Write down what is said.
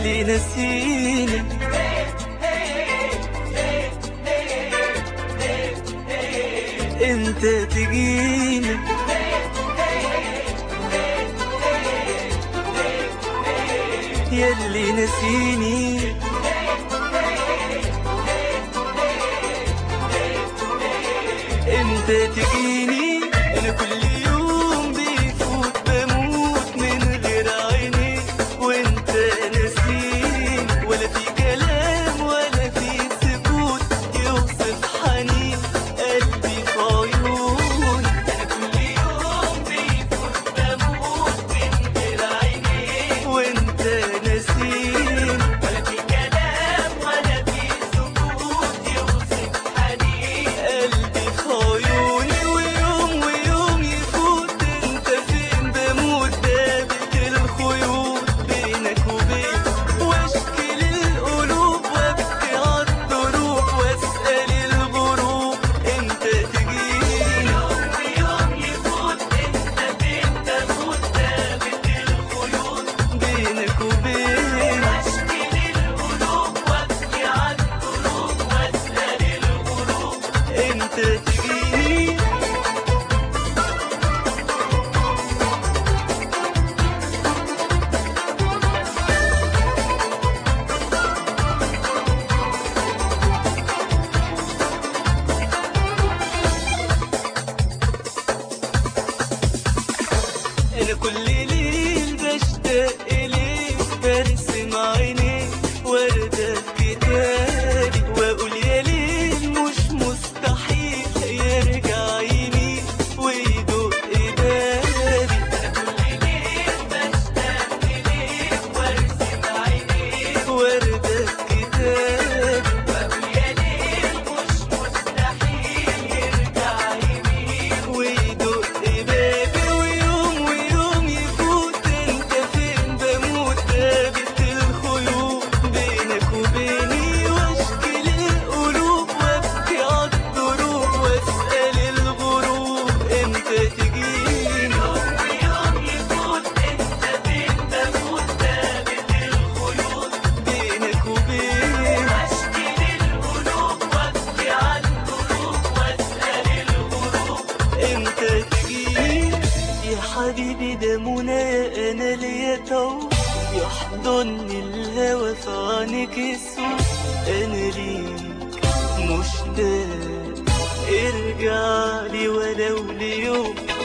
يلي نسيني انت تجيني يلي نسيني انت تجيني انا كل يوم بيفوت بموت من غير عيني وانت نسيني ولا في كلام ولا في سكوت يوصف حنين قلبي في عيوني انا كل يوم بيفوت بموت من غير عيني وانت نسيني ولا في كلام ولا في سكوت يوصف حنين قلبي في عيوني ويوم ويوم يفوت انت فين بموت دابت الخيوط بينك وبين واشكي للقلوب وابكي عالضروب واسأل الغروب امتى تجيني يوم ويوم يفوت انت فين بموت دابت الخيوط بينك وبين واشكي للقلوب وابكي عالضروب واسأل الغروب امتى تجيني انا كل ليل بشتاق اليك برسم عينيك وردة في كتابي واقول يا ليل مش مستحيل يرجع يمين ويدق بابي انا كل ليل بشتاق اليك وارسم عينيك وردة في كتابي واقول يا ليل مش مستحيل يرجع يمين ويدق بابي ويوم ويوم يفوت انت فين بموت دابت الخيوط بينك وبيني واشكي للقلوب وابكي عالضروب واسأل الغروب امتى تجيني يوم ويوم يفوت انت فين بموت دابت الخيوط بينك وبيني واشكي للقلوب وابكي عالضروب واسأل الغروب امتى تجيني يا حبيبي ده منى انا ليا طول يحضني الهوى في عينيك السود انا ليك مشتاق ارجع لي ولو ليوم